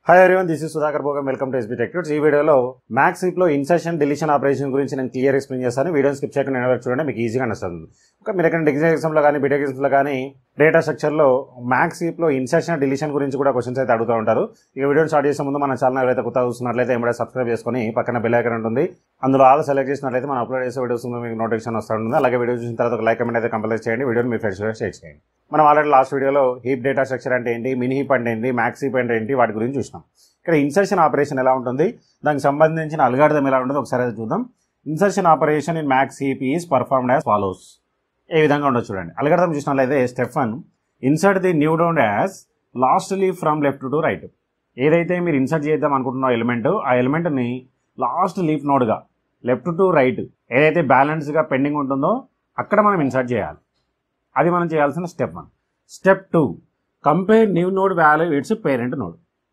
hi everyone this is Sudhakar Bhogam welcome to SB టెక్యూట్స్ ఈ వీడియోలో max లో ఇన్సర్షన్ డిలీషన్ ఆపరేషన్ గురించి నేను క్లియర్ ఎక్స్ప్లెయిన్ చేస్తాను వీడియో స్కిప్ చేయకుండా నేను వరకు చూడండి మీకు ఈజీగా నచ్చుతుంది ఒక మీరు ఎక్కడ డిగ్రీ ఎగ్జామ్లో కానీ బీటెక్ ఎగ్జామ్లో కానీ డేటా స్ట్రక్చర్లో మ్యాక్స్ లో ఇన్సర్షన్ డిలీషన్ గురించి కూడా క్వశ్చన్స్ అయితే అడుగుతూ ఉంటారు ఈ వీడియోని స్టార్ట్ చేసే ముందు మన ఛానల్ ఎవరైతే కొత్తగా చూస్తున్నట్లయితే ఏమైనా సబ్స్క్రైబ్ చేసుకొని పక్కన బెల్ ఐకాన్ ఉంటుంది అందులో ఆల్ సెలెక్ట్ చేసినట్లయితే మనం అప్లోడ్ చేసే వీడియోస్ మీకు నోటిఫికేషన్ వస్తూ ఉంటుంది అలాగే వీడియో చూసిన తర్వాత ఒక లైక్ కమెంట్ అయితే కంపల్సరీ చేయండి వీడియోని మీ ఫ్రెండ్స్ షేర్ చేయండి మనం ఆల్రెడీ లాస్ట్ వీడియోలో హీప్ డేటా స్ట్రక్చర్ అంటే ఏంటి మినీ హీప్ అంటే ఏంటి మ్యాక్స్ హీప్ అంటే ఏంటి వాటి గురించి చూసినాం ఇక్కడ ఇన్సర్షన్ ఆపరేషన్ ఎలా ఉంటుంది దానికి సంబంధించిన అల్గార్థం ఎలా ఉంటుందో ఒకసారి అయితే చూద్దాం insertion operation in max heap is performed as follows ఏ విధంగా ఉండదు చూడండి అల్గార్థం చూసినట్లయితే step one insert the new down as last leaf from left to right ఏదైతే మీరు ఇన్సర్ట్ చేద్దాం అనుకుంటున్న ఎలిమెంట్ ఆ ఎలిమెంట్ని లాస్ట్ లీఫ్ నోడ్గా లెఫ్ట్ టు రైట్ ఏదైతే బ్యాలెన్స్గా పెండింగ్ ఉంటుందో అక్కడ మనం ఇన్సర్ట్ చేయాలి అది మనం చేయాల్సిన step one step two compare new node value its parent node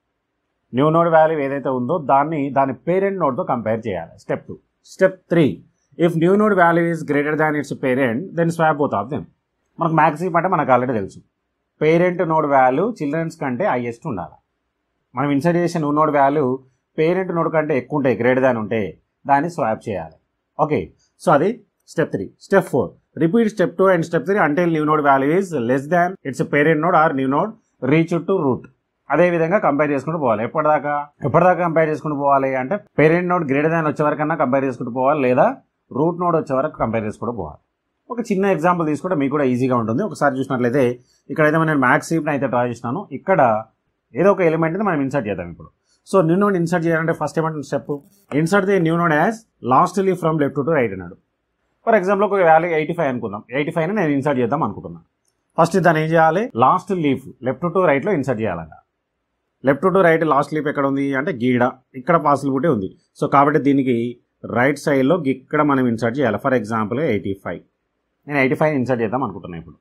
new node value ఏదైతే ఉందో దాన్ని దాని పేరెంట్ నోడ్తో కంపేర్ చేయాలి step two step three if new node value is greater than its parent then swap both of them మనకు maximum అంటే మనకు already తెలుసు పేరెంట్ నోడ్ వాల్యూ చిల్డ్రన్స్ కంటే హైయెస్ట్ ఉండాలి మనం ఇన్సర్ట్ చేసే new node value parent node కంటే ఎక్కువ ఉంటాయి గ్రేటర్ దాన్ ఉంటే దాన్ని స్వాప్ చేయాలి ఓకే సో అది step three step four repeat step two and step three అంటే new node value is less than its parent node or new node reach to root అదే విధంగా కంపేర్ చేసుకుంటూ పోవాలి ఎప్పటిదాకా ఎప్పటిదాకా కంపేర్ చేసుకుంటూ పోవాలి అంటే పేరెంట్ నోడ్ గ్రేటర్ దాన్ వచ్చే వరకన్నా కంపేర్ చేసుకుంటూ పోవాలి లేదా రూట్ నోడ్ వచ్చే వరకు కంపేర్ చేసుకుంటూ పోవాలి ఒక చిన్న ఎగ్జాంపుల్ తీసుకుంటే మీకు కూడా ఈజీగా ఉంటుంది ఒకసారి చూసినట్లయితే ఇక్కడైతే నేను మ్యాక్స్ సీప్ని అయితే డ్రా చేసినాను ఇక్కడ ఏదో ఒక ఎలిమెంట్ని మనం ఇన్సర్ట్ చేద్దాం ఇప్పుడు సో న్యూ నోడ్ ఇన్సర్ట్ చేయాలంటే ఫస్ట్ ఏమంటే step insert the new node as last leaf from left to right అన్నాడు ఫర్ ఎగ్జాంపుల్ ఒక వాల్యూ ఎయిటీ ఫైవ్ అనుకుందాం ఎయిటీ ఫైవ్ నేను ఇన్సర్ట్ చేద్దాం అనుకుంటున్నాను ఫస్ట్ దాన్ని ఏం చేయాలి లాస్ట్ లీఫ్ లెఫ్ట్ టు రైట్లో ఇన్సర్ట్ చేయాలంట left to right last leaf ఎక్కడ ఉంది అంటే గీడ ఇక్కడ పాసిబిలిటీ ఉంది సో కాబట్టి దీనికి రైట్ సైడ్లో ఇక్కడ మనం ఇన్సర్ట్ చేయాలి ఫర్ ఎగ్జాంపుల్ ఎయిటీ ఫైవ్ నేను ఎయిటీ ఫైవ్ ఇన్సర్ట్ చేద్దాం అనుకుంటున్నాను ఇప్పుడు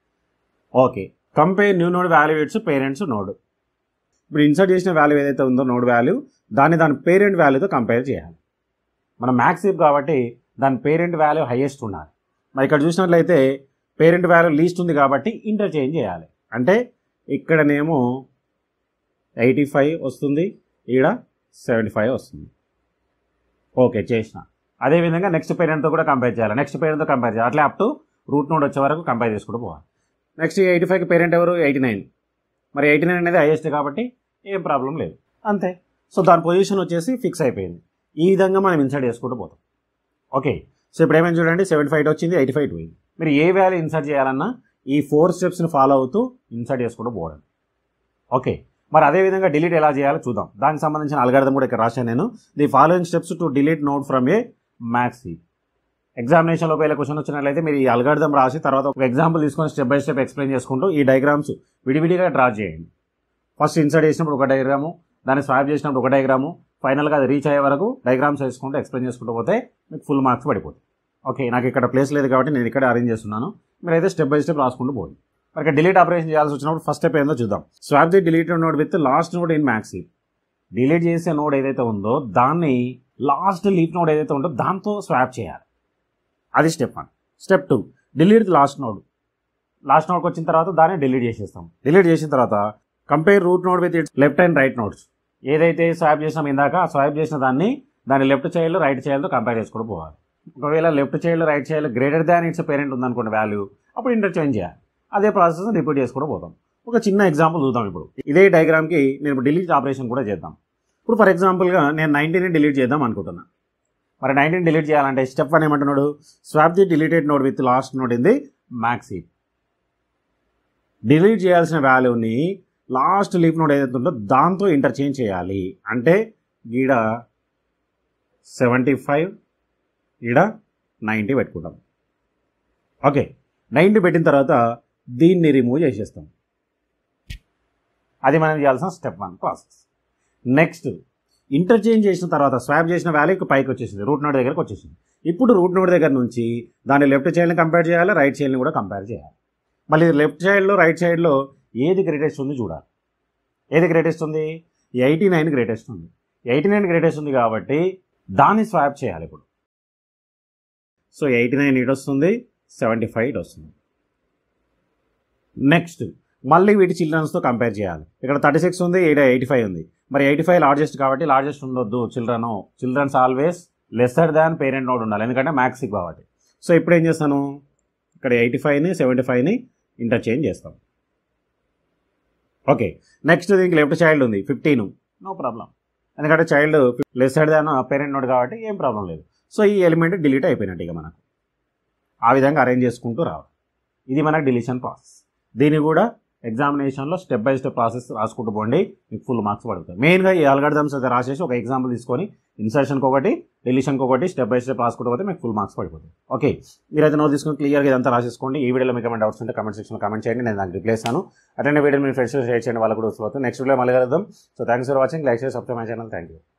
okay compare new node value its parents node ఇప్పుడు ఇన్సర్ట్ చేసిన వాల్యూ ఏదైతే ఉందో నోడ్ వాల్యూ దాన్ని దాని పేరెంట్ వాల్యూతో కంపేర్ చేయాలి మనం మ్యాక్స్ కాబట్టి దాని పేరెంట్ వాల్యూ హైయెస్ట్ ఉండాలి మరి ఇక్కడ చూసినట్లయితే పేరెంట్ వాల్యూ లీస్ట్ ఉంది కాబట్టి ఇంటర్చేంజ్ చేయాలి అంటే ఇక్కడనేమో ఎయిటీ ఫైవ్ వస్తుంది ఈడ సెవెంటీ ఫైవ్ వస్తుంది ఓకే చేసిన అదేవిధంగా నెక్స్ట్ పేరెంట్తో కూడా కంపేర్ చేయాలి నెక్స్ట్ పేరెంట్తో కంపేర్ చేయాలి అట్లా అప్ టు రూట్ నోడ్ వచ్చే వరకు కంపేర్ చేసుకుంటూ పోవాలి నెక్స్ట్ ఎయిటీ ఫైవ్కి పేరెంట్ ఎవరు ఎయిటీ నైన్ మరి ఎయిటీ నైన్ అనేది హైయెస్ట్ కాబట్టి ఏం ప్రాబ్లం లేదు అంతే సో దాని పొజిషన్ వచ్చేసి ఫిక్స్ అయిపోయింది ఈ విధంగా మనం ఇన్సర్ట్ చేసుకుంటూ పోతాం ఓకే సో ఇప్పుడు ఏమైనా చూడండి సెవెంటీ ఫైవ్ వచ్చింది ఎయిటీ ఫైవ్ పోయింది మీరు ఏ వాల్యూ ఇన్సర్ట్ చేయాలన్నా ఈ ఫోర్ స్టెప్స్ని ఫాలో అవుతూ ఇన్సర్ట్ చేసుకుంటూ పోవడం ఓకే మరి అదే విధంగా డిలీట్ ఎలా చేయాలో చూద్దాం దానికి సంబంధించిన అల్గార్థం కూడా ఇక్కడ రాశాను నేను the following steps to delete node from a max ఎగ్జామినేషన్లో ఒకవేళ క్వశ్చన్ వచ్చినట్లయితే మీరు ఈ అల్గార్థం రాసి తర్వాత ఒక ఎగ్జాంపుల్ తీసుకొని స్టెప్ బై స్టెప్ ఎక్స్ప్లెయిన్ చేసుకుంటూ ఈ డయాగ్రామ్స్ విడివిడిగా డ్రా చేయండి ఫస్ట్ ఇన్సర్ట్ చేసినప్పుడు ఒక డయాగ్రాము దాన్ని స్వాప్ చేసినప్పుడు ఒక డయాగ్రాము ఫైనల్గా అది రీచ్ అయ్యే వరకు డయాగ్రామ్స్ వేసుకుంటూ ఎక్స్ప్లెయిన్ చేసుకుంటూ పోతే మీకు ఫుల్ మార్క్స్ పడిపోతాయి ఓకే నాకు ఇక్కడ ప్లేస్ లేదు కాబట్టి నేను ఇక్కడ అరేంజ్ చేస్తున్నాను మీరైతే స్టెప్ బై స్టెప్ రాసుకుంటూ పోండి మరి డిలీట్ ఆపరేషన్ చేయాల్సి వచ్చినప్పుడు ఫస్ట్ స్టెప్ ఏందో చూద్దాం swap the delete node with last node in max delete చేసే నోడ్ ఏదైతే ఉందో దాన్ని లాస్ట్ లీప్ నోడ్ ఏదైతే ఉందో దాంతో స్వాప్ చేయాలి అది step one step two delete last node last నోడ్కి వచ్చిన తర్వాత దాన్ని డిలీట్ చేసేస్తాం డిలీట్ చేసిన తర్వాత compare root node with its left and right nodes ఏదైతే స్వాప్ చేసినాం ఇందాక స్వాప్ చేసిన దాన్ని దాని లెఫ్ట్ చైల్డ్ రైట్ చైల్డ్తో కంపేర్ చేసుకుంటూ పోవాలి ఒకవేళ left child right child greater than its parent ఉందనుకోండి వాల్యూ అప్పుడు ఇంటర్చేంజ్ చేయాలి అదే ప్రాసెస్ రిపీట్ చేసుకుంటూ పోతాం ఒక చిన్న ఎగ్జాంపుల్ చూద్దాం ఇప్పుడు ఇదే డయాగ్రామ్కి నేను ఇప్పుడు డిలీట్ ఆపరేషన్ కూడా చేద్దాం ఇప్పుడు ఫర్ ఎగ్జాంపుల్గా నేను నైన్టీన్ డిలీట్ చేద్దాం అనుకుంటున్నా మరి నైన్టీన్ డిలీట్ చేయాలంటే స్టెప్ వన్ ఏమంటున్నాడు swap the deleted node with last node in the max delete చేయాల్సిన వాల్యూని లాస్ట్ లీఫ్ నోడ్ ఏదైతే ఉందో దాంతో ఇంటర్చేంజ్ చేయాలి అంటే ఈడ సెవెంటీ ఫైవ్ ఈడ నైంటీ పెట్టుకుంటాం ఓకే నైంటీ పెట్టిన తర్వాత దీన్ని రిమూవ్ చేసేస్తాం అది మనం చేయాల్సిన step one process next interchange చేసిన తర్వాత స్వాప్ చేసిన వాల్యూకి పైకి వచ్చేసింది రూట్ నోడ్ దగ్గరకు వచ్చేసింది ఇప్పుడు రూట్ నోడ్ దగ్గర నుంచి దాని లెఫ్ట్ చైల్డ్ని కంపేర్ చేయాలి రైట్ చైల్డ్ని కూడా కంపేర్ చేయాలి మళ్ళీ లెఫ్ట్ సైడ్లో రైట్ సైడ్లో ఏది గ్రేటెస్ట్ ఉంది చూడాలి ఏది గ్రేటెస్ట్ ఉంది ఎయిటీ నైన్ గ్రేటెస్ట్ ఉంది ఎయిటీ నైన్ గ్రేటెస్ట్ ఉంది కాబట్టి దాన్ని స్వాప్ చేయాలి ఇప్పుడు సో ఎయిటీ నైన్ ఇటు వస్తుంది సెవెంటీ ఫైవ్ ఇటు వస్తుంది నెక్స్ట్ మళ్ళీ వీటి చిల్డ్రన్స్తో కంపేర్ చేయాలి ఇక్కడ థర్టీ సిక్స్ ఉంది ఇక్కడ ఎయిటీ ఫైవ్ ఉంది మరి ఎయిటీ ఫైవ్ లార్జెస్ట్ కాబట్టి లార్జెస్ట్ ఉండొద్దు children childrens always lesser than parent node ఉండాలి ఎందుకంటే మ్యాక్సిక్ కాబట్టి సో ఇప్పుడు ఏం చేస్తాను ఇక్కడ ఎయిటీ ఫైవ్ని సెవెంటీ ఫైవ్ని ఇంటర్చేంజ్ చేస్తాం ఓకే నెక్స్ట్ దీనికి లెఫ్ట్ చైల్డ్ ఉంది ఫిఫ్టీన్ నో ప్రాబ్లం ఎందుకంటే child lesser than parent node కాబట్టి ఏం ప్రాబ్లం లేదు సో ఈ ఎలిమెంట్ డిలీట్ అయిపోయినట్టు ఇక మనకు ఆ విధంగా అరేంజ్ చేసుకుంటూ రావాలి ఇది మనకు డిలీషన్ ప్రాసెస్ దీన్ని కూడా ఎగ్జామినేషన్లో స్టెప్ బై స్టెప్ ప్రాసెస్ రాసుకుంటూ పోండి మీకు ఫుల్ మార్క్స్ పడుతుంది మెయిన్గా ఈ అల్గడమ్స్ అయితే రాసేసి ఒక ఎగ్జాంపుల్ తీసుకొని ఇన్సర్షన్కి ఒకటి డిలీషన్కి ఒకటి స్టెప్ బై స్టెప్ రాసుకుంటూ పోతే మీకు ఫుల్ మార్క్స్ పడిపోతుంది ఓకే మీరైతే నోట్ తీసుకొని క్లియర్గా ఇదంతా రాసేసుకోండి ఈ వీడియోలో మీకు ఏమైనా డౌట్స్ ఉంటే కమెంట్ సెక్షన్లో కమెంట్ చేయండి నేను దానికి రిప్లై ఇస్తాను అటెండ్ వీడియో మీ ఫ్రెండ్స్ షేర్ చేయండి వాళ్ళకు కూడా వస్తుంది నెక్స్ట్ వీడియో మళ్ళీ కలుద్దాం so thanks for watching like చేసి subscribe my channel thank you